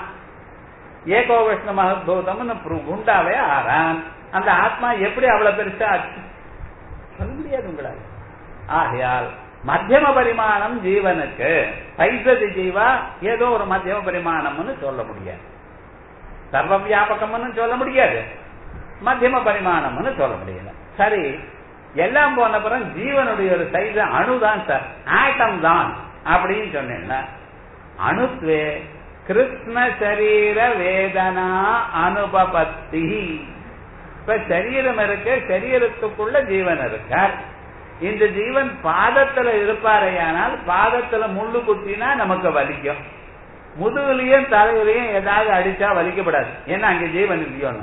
ஏகோ விஷ்ணு மகத்பூதம்னு குண்டாவே ஆறான் அந்த ஆத்மா எப்படி அவ்வளவு பெருசா ஆச்சு சொல்ல முடியாது உங்களால் ஆகையால் மத்தியம பரிமாணம் ஜீவனுக்கு பைசதி ஜீவா ஏதோ ஒரு மத்தியம பரிமாணம்னு சொல்ல முடியாது சர்வ வியாபகம்னு சொல்ல முடியாது மத்தியம பரிமாணம்னு சொல்ல முடியல சரி எல்லாம் போன பிறகு ஜீவனுடைய ஒரு சைஸ் அணுதான் சார் ஆட்டம் தான் அப்படின்னு சொன்னேன்னா அணுத்வே கிருஷ்ண சரீர வேதனா அனுபபத்தி இப்ப சரீரம் இருக்கு சரீரத்துக்குள்ள ஜீவன் இருக்கார் இந்த ஜீவன் பாதத்துல இருப்பாரையானால் பாதத்துல முள்ளு குத்தினா நமக்கு வலிக்கும் முதுகுலையும் தலையிலையும் ஏதாவது அடிச்சா வலிக்கப்படாது ஏன்னா அங்க ஜீவன் இல்லையோ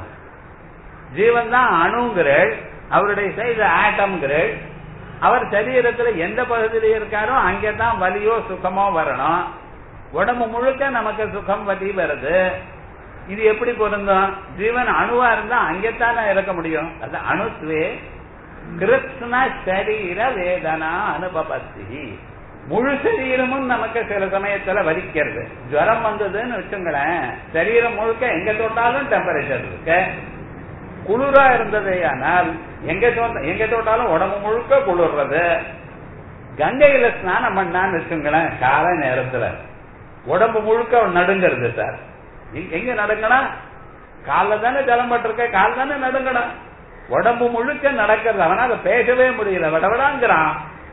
ஜீவன் தான் அணுங்கிறள் அவருடைய சைஸ் ஆட்டம்ங்கிறள் அவர் சரீரத்துல எந்த பகுதியில இருக்காரோ அங்கதான் வலியோ சுகமோ வரணும் உடம்பு முழுக்க நமக்கு சுகம் வலி வருது இது எப்படி பொருந்தும் ஜீவன் அணுவா இருந்தா அங்கேத்தானே இருக்க முடியும் அது அணுத்வே கிருஷ்ண சரீர வேதனா அனுபபத்தி முழு சரீரமும் நமக்கு சில சமயத்துல வலிக்கிறது ஜுரம் வந்ததுன்னு வச்சுங்களேன் சரீரம் முழுக்க எங்க தொட்டாலும் டெம்பரேச்சர் இருக்கு குளிரா இருந்தது ஆனால் எங்க தோட்ட எங்க தொட்டாலும் உடம்பு முழுக்க குளிர்றது கங்கையில ஸ்நானம் பண்ணான்னு வச்சுங்களேன் காலை நேரத்துல உடம்பு முழுக்க நடுங்கிறது சார் எங்க நடுங்கணும் காலில் தானே ஜலம் பட்டிருக்க கால் தானே நடுங்கணும் உடம்பு முழுக்க நடக்கிறது அவனா அதை பேசவே முடியல விடவிடாங்கிறான்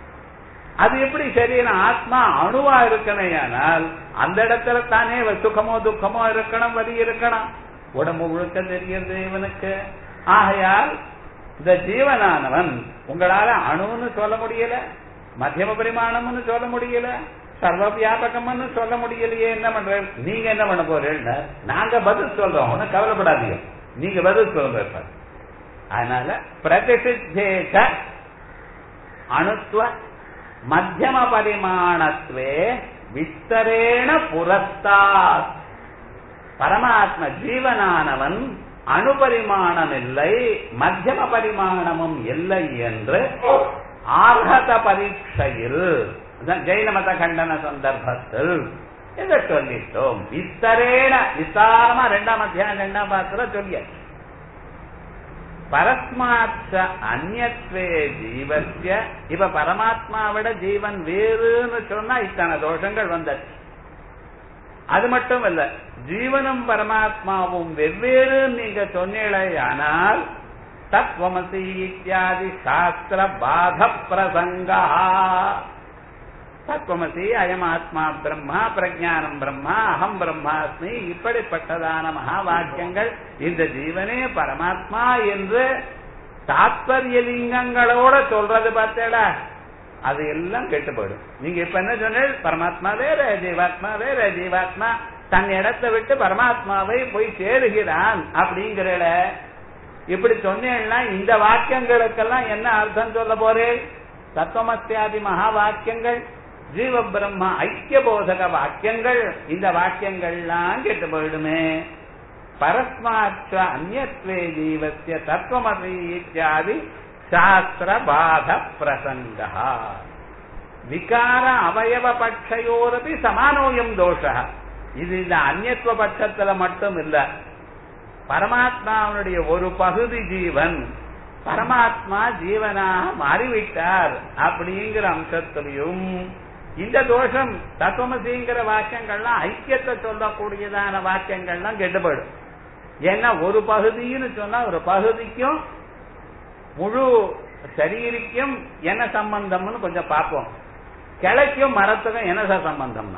அது எப்படி சரியான ஆத்மா அணுவா இருக்கணும் ஆனால் அந்த இடத்துல தானே சுகமோ துக்கமோ இருக்கணும் வலி இருக்கணும் உடம்பு முழுக்க தெரிகிறது இவனுக்கு ஆகையால் இந்த ஜீவனானவன் உங்களால அணுன்னு சொல்ல முடியல மத்தியம பரிமாணம்னு சொல்ல முடியல சர்வ வியாபகம்னு சொல்ல முடியலையே என்ன பண்ற நீங்க என்ன பண்ண போறீங்க நாங்க பதில் சொல்றோம் ஒன்னும் கவலைப்படாதீங்க நீங்க பதில் சொல்லுங்க இப்ப அதனால பிரதிசித்தேச அணுத்துவ மத்தியம பரிமாணத்துவே விஸ்தரேண புரஸ்தாத் பரமாத்ம ஜீவனானவன் அணுபரிமாணம் இல்லை மத்தியம பரிமாணமும் இல்லை என்று ஆர்ஹத பரீட்சையில் ஜெயின மத கண்டன சந்தர்ப்பத்தில் இதை சொல்லிட்டோம் விஸ்தரேன விஸ்தாரமா ரெண்டாம் அத்தியாயம் ரெண்டாம் பாத்துல சொல்லியாச்சு பரஸ்மாச்ச அந்நத்வே ஜீவசிய இப்ப பரமாத்மாவிட ஜீவன் வேறுன்னு சொன்னா இத்தனை தோஷங்கள் வந்தாச்சு அது மட்டும் இல்ல ஜீவனும் பரமாத்மாவும் வெவ்வேறு நீங்க சொன்னீங்களே ஆனால் தத்வமசி இத்தியாதி சாஸ்திர பாத பிரசங்கா தத்வமசி அயம் ஆத்மா பிரம்மா பிரஜானம் பிரம்மா அகம் பிரம்மாஸ்மி இப்படிப்பட்டதான மகா வாக்கியங்கள் இந்த ஜீவனே பரமாத்மா என்று தாத்பரிய லிங்கங்களோட சொல்றது பார்த்தேடா அது எல்லாம் கெட்டு போயிடும் நீங்க இப்ப என்ன சொன்ன பரமாத்மா வேற ஜீவாத்மா வேற ஜீவாத்மா தன் இடத்தை விட்டு பரமாத்மாவை போய் சேருகிறான் அப்படிங்கிறல இப்படி சொன்னேன்னா இந்த வாக்கியங்களுக்கெல்லாம் என்ன அர்த்தம் சொல்ல போறேன் தத்துவமத்தியாதி மகா வாக்கியங்கள் ஜீவ பிரம்ம ஐக்கிய போதக வாக்கியங்கள் இந்த வாக்கியங்கள்லாம் கெட்டு போயிடுமே பரஸ்மாற்ற அந்நத்வே ஜீவசிய தத்துவமசி இத்தியாதி சாஸ்திர பாத பிரசங்க விகார அவயவ பட்சயோரபி சமானோயம் தோஷ இது இந்த அந்நியத்துவ பட்சத்துல மட்டும் இல்ல பரமாத்மாவுடைய ஒரு பகுதி ஜீவன் பரமாத்மா ஜீவனாக மாறிவிட்டார் அப்படிங்கிற அம்சத்திலையும் இந்த தோஷம் தத்துவமசிங்கிற வாக்கியங்கள்லாம் ஐக்கியத்தை சொல்லக்கூடியதான வாக்கியங்கள்லாம் கெட்டுப்படும் ஏன்னா ஒரு பகுதின்னு சொன்னா ஒரு பகுதிக்கும் முழு சரீரிக்கும் என்ன சம்பந்தம்னு கொஞ்சம் பார்ப்போம் கிளைக்கும் மரத்துக்கும் என்ன சார் சம்பந்தம்னா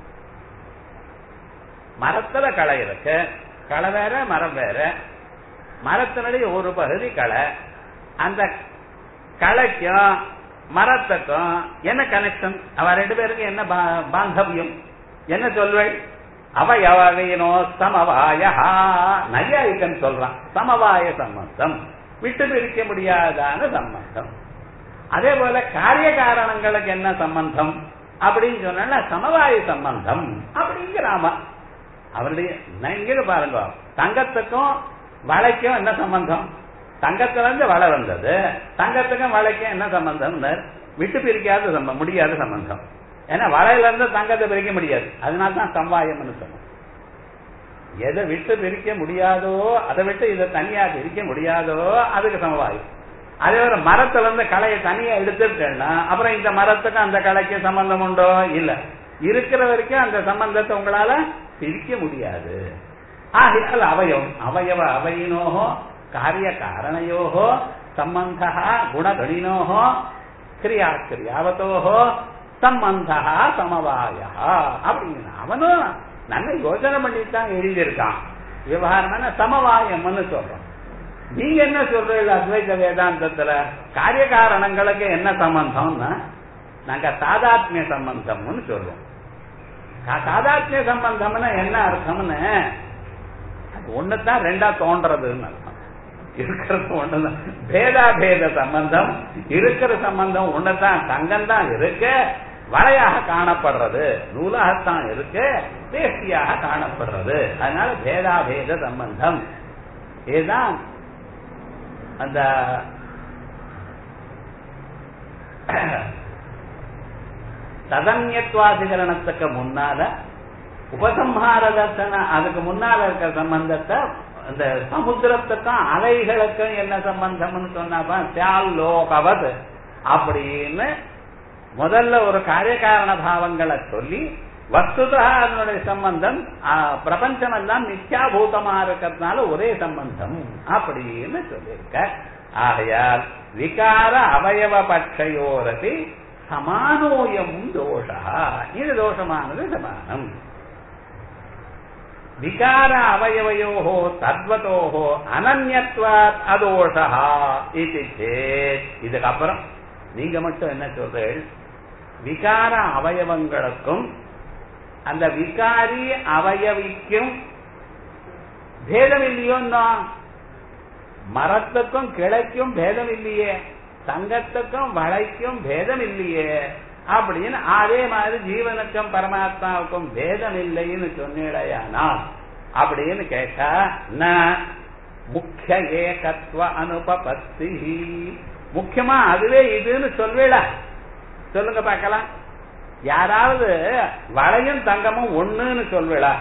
மரத்துல களை இருக்கு களை வேற மரம் வேற மரத்தினுடைய ஒரு பகுதி களை அந்த களைக்கும் மரத்துக்கும் என்ன கனெக்ஷன் அவ ரெண்டு பேருக்கும் என்ன பாந்தவியம் என்ன சொல்வேள் அவயவகையினோ சமவாய நையாயிக்கன் சொல்றான் சமவாய சம்பந்தம் விட்டு பிரிக்க முடியாதான சம்பந்தம் அதே போல காரிய காரணங்களுக்கு என்ன சம்பந்தம் அப்படின்னு சொன்னா சமவாய சம்பந்தம் அப்படிங்கிறாம அவருடைய நான் இங்க பாருங்க தங்கத்துக்கும் வளைக்கும் என்ன சம்பந்தம் தங்கத்துல இருந்து வளை வந்தது தங்கத்துக்கும் வளைக்கும் என்ன சம்பந்தம் விட்டு பிரிக்காத சம்பந்தம் முடியாத சம்பந்தம் ஏன்னா வளையில இருந்து தங்கத்தை பிரிக்க முடியாது அதனால தான் சம்பாயம்னு சொன்னோம் எதை விட்டு பிரிக்க முடியாதோ அதை விட்டு இதை தனியா பிரிக்க முடியாதோ அதுக்கு சமவாயம் அதே ஒரு மரத்துல இருந்து களையை தனியா எடுத்துட்டேன்னா அப்புறம் இந்த மரத்துக்கு அந்த கலைக்கு சம்பந்தம் உண்டோ இல்ல இருக்கிற வரைக்கும் அந்த சம்பந்தத்தை உங்களால பிரிக்க முடியாது ஆகையால் அவயம் அவயவ அவயினோகோ காரிய காரணயோகோ சம்பந்த குணகணினோகோ கிரியா கிரியாவத்தோகோ சம்பந்த சமவாய அப்படின்னு அவனும் நல்ல யோசனை பண்ணித்தான் எழுதியிருக்கான் விவகாரமான சமவாயம்னு சொல்றோம் நீங்க என்ன சொல்றீங்க அத்வைத வேதாந்தத்துல காரிய காரணங்களுக்கு என்ன சம்பந்தம்னா நாங்க சாதாத்மிய சம்பந்தம்னு சொல்றோம் சாதாத்மிய சம்பந்தம்னா என்ன அர்த்தம்னு ஒண்ணுதான் ரெண்டா தோன்றதுன்னு அர்த்தம் இருக்கிறது ஒண்ணுதான் பேதா பேத சம்பந்தம் இருக்கிற சம்பந்தம் ஒண்ணுதான் தங்கம் தான் இருக்கு வளையாக காணப்படுறது நூலாகத்தான் இருக்கு வேஷ்டியாக காணப்படுறது அதனால பேதாபேத சம்பந்தம் இதுதான் அந்த ததன்யத்வாதிகரணத்துக்கு முன்னால உபசம்ஹார தர்சன அதுக்கு முன்னால இருக்கிற சம்பந்தத்தை அந்த சமுத்திரத்துக்கும் அலைகளுக்கும் என்ன சம்பந்தம்னு சொன்னாப்பா தியால் லோகவத் அப்படின்னு முதல்ல ஒரு காரியகாரண பாவங்களை சொல்லி வஸ்துதா அதனுடைய சம்பந்தம் பிரபஞ்சம் எல்லாம் மித்யாபூதமா இருக்கிறதுனால ஒரே சம்பந்தம் அப்படின்னு சொல்லியிருக்க ஆகையால் விகார அவயவ பட்சயோரதி சமானோயம் தோஷா இது தோஷமானது சமானம் விகார அவயவயோகோ தத்வதோகோ அனன்யத்வாத் அதோஷா இது சேத் இதுக்கப்புறம் நீங்க மட்டும் என்ன சொல்றீர்கள் விகார அவயவங்களுக்கும் அந்த விகாரி அவயவிக்கும் பேதம் இல்லையோன்னா மரத்துக்கும் கிளைக்கும் பேதம் இல்லையே தங்கத்துக்கும் வளைக்கும் பேதம் இல்லையே அப்படின்னு அதே மாதிரி ஜீவனுக்கும் பரமாத்மாவுக்கும் பேதம் இல்லைன்னு சொன்னீடையானா அப்படின்னு கேட்டா முக்கிய ஏகத்துவ அனுபபத்தி முக்கியமா அதுவே இதுன்னு சொல்வேடா சொல்லுங்க பார்க்கலாம் யாராவது வளையும் தங்கமும் ஒண்ணுன்னு சொல்வேடா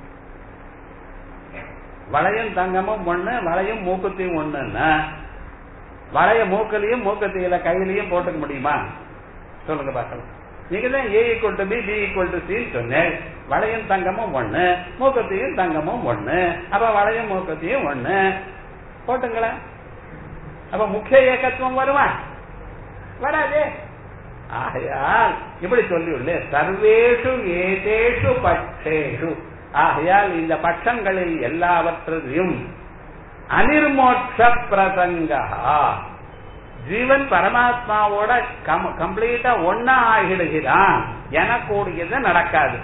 வளையும் தங்கமும் ஒண்ணு வளையும் மூக்குத்தையும் ஒண்ணுன்னா வளைய மூக்கலையும் மூக்கத்தியில கையிலையும் போட்டுக்க முடியுமா சொல்லுங்க பார்க்கலாம் நீங்க தான் A equal to B B equal to சின்னு சொன்னேன் வளையும் தங்கமும் ஒண்ணு மூக்கத்தையும் தங்கமும் ஒண்ணு அப்ப வளையும் மூக்கத்தையும் ஒண்ணு போட்டுங்களேன் அப்ப முக்கிய ஏகத்துவம் வருமா வராதே ஆகையால் இப்படி சொல்லியுள்ளே சர்வேஷு ஏதேஷு பட்சேஷு ஆகையால் இந்த பட்சங்களில் எல்லாவற்றையும் அனிர்மோட்ச பிரசங்கா ஜீவன் பரமாத்மாவோட கம்ப்ளீட்டா ஒன்னா ஆகிடுகிறான் எனக்கூடியது நடக்காது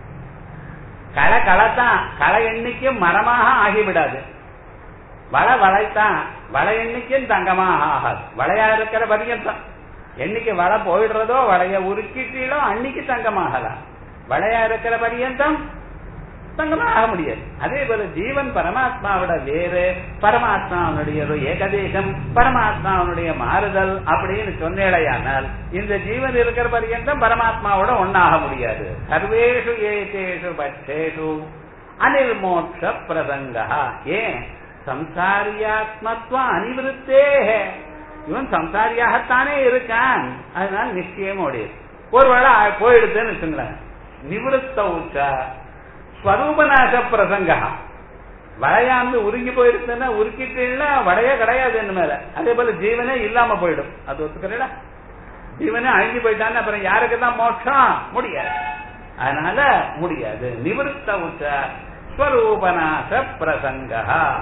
களை களைத்தான் களை எண்ணிக்கும் மரமாக ஆகிவிடாது வள வளைத்தான் வள எண்ணிக்கும் தங்கமாக ஆகாது வளையா இருக்கிற பரியந்தம் என்னைக்கு வளை போயிடுறதோ வளைய உருக்கிட்டீங்களோ அன்னைக்கு தங்கமாகலாம் வளையா இருக்கிற பரியந்தம் தங்கமாக முடியாது அதே போல ஜீவன் பரமாத்மாவோட வேறு பரமாத்மாவனுடைய ஒரு ஏகதேசம் பரமாத்மாவனுடைய மாறுதல் அப்படின்னு சொன்னேடையானால் இந்த ஜீவன் இருக்கிற பரியந்தம் பரமாத்மாவோட ஒன்னாக முடியாது சர்வேஷு ஏதேஷு பட்சேஷு அனிர்மோட்ச பிரசங்கா ஏன் சம்சாரியாத்மத்துவ அனிவிருத்தே இவன் சம்சாரியாகத்தானே இருக்கான் அதனால நிச்சயம் ஓடியது ஒருவேளை போயிடுதுன்னு வச்சுங்களேன் நிவிருத்த உச்ச ஸ்வரூபநாச பிரசங்கா வளையாந்து உருங்கி போயிருச்சுன்னா உருக்கிட்டீங்கன்னா வளைய கிடையாது என்ன மேல அதே போல ஜீவனே இல்லாம போயிடும் அது ஒத்துக்கிறா ஜீவனே அழிஞ்சு போயிட்டான்னு அப்புறம் யாருக்கு தான் மோட்சம் முடியாது அதனால முடியாது நிவிருத்த உச்ச ஸ்வரூபநாச பிரசங்கா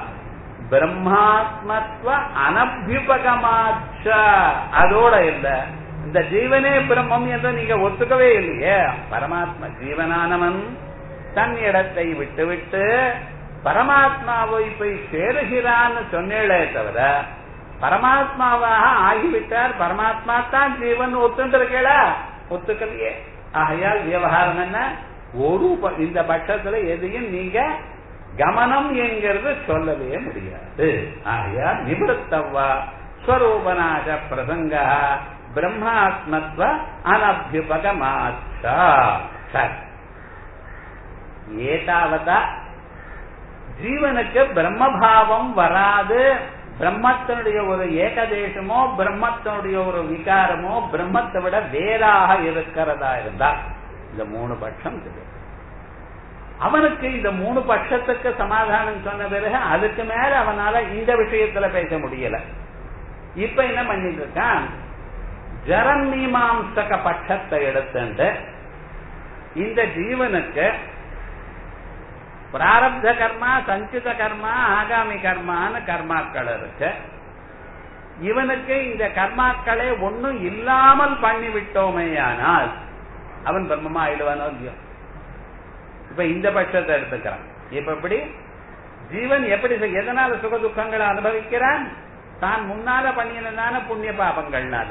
பிரம்மாத்மத்துவ அனபியுபகமாச்ச அதோட இல்ல இந்த ஜீவனே பிரம்மம் என்று நீங்க ஒத்துக்கவே இல்லையே பரமாத்மா ஜீவனானவன் தன் இடத்தை விட்டுவிட்டு பரமாத்மாவை போய் சேருகிறான்னு சொன்னேளே தவிர பரமாத்மாவாக ஆகிவிட்டார் பரமாத்மா தான் ஜீவன் ஒத்துண்டிருக்கேளா ஒத்துக்கலையே ஆகையால் விவகாரம் என்ன ஒரு ப- இந்த பட்சத்துல எதையும் நீங்க கமனம் என்கிறது சொல்லவே முடியாது ஆகையால் நிவத்தவ்வா ஸ்வரூபநாச பிரசங்க பிரம்மாத்மத்வ அனபியுபகமாச்சா சரி ஏதாவதா ஜீவனுக்கு பிரம்மபாவம் வராது பிரம்மத்தினுடைய ஒரு ஏகதேசமோ பிரம்மத்தினுடைய ஒரு விகாரமோ பிரம்மத்தை விட வேறாக இருக்கிறதா இருந்தா இந்த மூணு பட்சம் தெரியும் அவனுக்கு இந்த மூணு பட்சத்துக்கு சமாதானம் சொன்ன பிறகு அதுக்கு மேல அவனால இந்த விஷயத்துல பேச முடியல இப்ப என்ன பண்ணிட்டு இருக்கான் ஜரன் மீமாம்சக பட்சத்தை எடுத்துட்டு இந்த ஜீவனுக்கு பிராரப்த கர்மா சஞ்சித கர்மா ஆகாமி கர்மான்னு கர்மாக்கள் இருக்கு இவனுக்கு இந்த கர்மாக்களை ஒண்ணும் இல்லாமல் பண்ணி விட்டோமேயானால் அவன் பிரம்மமா ஆயிடுவானோ இல்லையோ இப்ப இந்த பட்சத்தை எடுத்துக்கிறான் இப்ப எப்படி ஜீவன் எப்படி செய்- எதனால சுக துக்கங்களை அனுபவிக்கிறான் தான் முன்னால பண்ணினதான புண்ணிய பாபங்கள்னால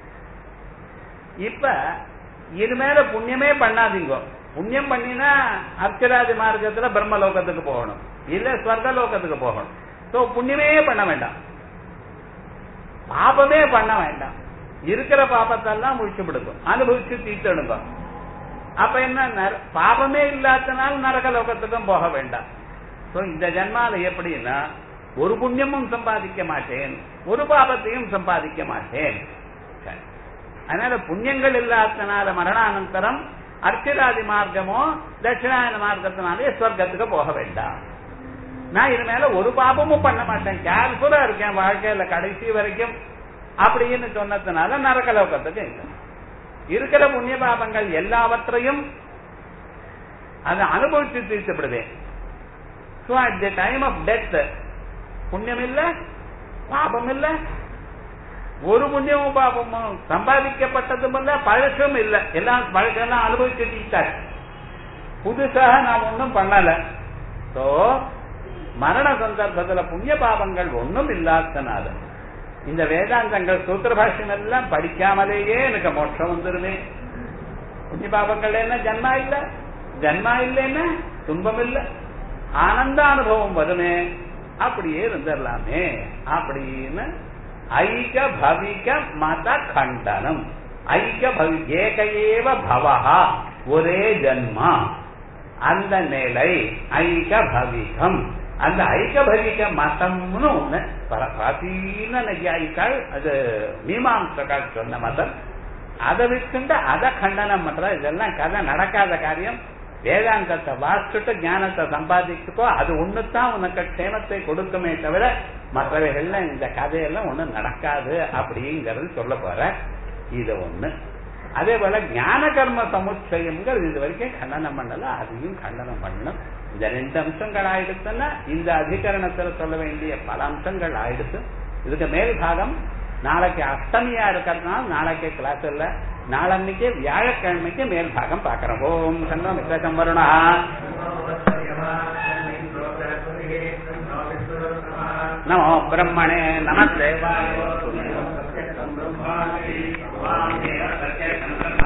இப்ப இனிமேல புண்ணியமே பண்ணாதீங்க புண்ணியம் பண்ணினா அர்ச்சராதி மார்க்கத்துல பிரம்மலோகத்துக்கு போகணும் இல்ல ஸ்வர்க லோகத்துக்கு போகணும் சோ புண்ணியமே பண்ண வேண்டாம் பாபமே பண்ண வேண்டாம் இருக்கிற பாபத்தெல்லாம் முடிச்சு விடுக்கும் அனுபவிச்சு தீர்த்தெடுங்க அப்ப என்ன நர- பாபமே இல்லாதனால நரக லோகத்துக்கும் போக வேண்டாம் சோ இந்த ஜன்மால எப்படின்னா ஒரு புண்ணியமும் சம்பாதிக்க மாட்டேன் ஒரு பாபத்தையும் சம்பாதிக்க மாட்டேன் சரி. அதனால புண்ணியங்கள் இல்லாதனால மரணானந்தரம் அர்ச்சராதி மார்க்கமோ தட்சிணாயன மார்க்கத்தினாலே ஸ்வர்க்கத்துக்கு போக வேண்டாம் நான் இது மேல ஒரு பாபமும் பண்ண மாட்டேன் கேர்ஃபுல்லா இருக்கேன் வாழ்க்கையில கடைசி வரைக்கும் அப்படின்னு சொன்னதுனால நரக லோகத்துக்கு இல்லை இருக்கிற புண்ணிய பாபங்கள் எல்லாவற்றையும் அதை அனுபவிச்சு தீர்த்துப்படுவேன் so at the time of death புண்ணியம் இல்ல பாபம் இல்ல ஒரு புண்ணியமும் பாபமும் சம்பாதிக்கப்பட்டதும் இல்ல பழசும் இல்ல எல்லாம் பழசெல்லாம் அனுபவிச்சு தீர்த்தாரு புதுசாக நான் ஒன்றும் பண்ணல சோ மரண சந்தர்ப்பத்துல புண்ணிய பாபங்கள் ஒன்றும் இல்லாதனால இந்த வேதாந்தங்கள் சூத்திர பாஷ்யம் எல்லாம் படிக்காமலேயே எனக்கு மோட்சம் வந்துருமே புண்ணிய பாபங்கள் என்ன ஜன்மா இல்ல ஜன்மா இல்லைன்னா துன்பம் இல்ல ஆனந்த அனுபவம் வருமே அப்படியே இருந்துடலாமே அப்படின்னு ஐக பவிக மத கண்டனம் ஐக்க பவி ஏக ஏவ பவஹா ஒரே ஜன்மா அந்த நிலை ஐக பவிகம் அந்த ஐக்கபவிக மதம்னு ஒண்ணு பர- பிராச்சீன நையாயிக்காள் அது மீமாம்சக்கால் சொன்ன மதம் அதை விட்டுண்டு அதை கண்டனம் பண்ற இதெல்லாம் கதை நடக்காத காரியம் வேதாந்தத்தை வாசிச்சுட்டு ஞானத்தை சம்பாதிச்சுக்கோ அது ஒண்ணுதான் உனக்கு க்ஷேமத்தை கொடுக்குமே தவிர மற்றவைகள்ல இந்த கதையெல்லாம் ஒண்ணும் நடக்காது அப்படிங்கறது சொல்ல போற இது ஒண்ணு அதே போல ஞான கர்ம சமுச்சயம்ங்கிறது இது வரைக்கும் கண்டனம் பண்ணல அதையும் கண்டனம் பண்ணணும் இந்த ரெண்டு அம்சங்கள் ஆயிடுச்சுன்னா இந்த அதிகரணத்துல சொல்ல வேண்டிய பல அம்சங்கள் ஆயிடுச்சு இதுக்கு மேல் பாகம் நாளைக்கு அஷ்டமியா இருக்கிறதுனால நாளைக்கு கிளாஸ் இல்ல நாளன்னைக்கு வியாழக்கிழமைக்கு மேல் பாகம் பாக்கிறோம் ஓம் சந்தோ மித்ரசம் வருணா நமோ பிரம்மணே நமஸ்தேவாய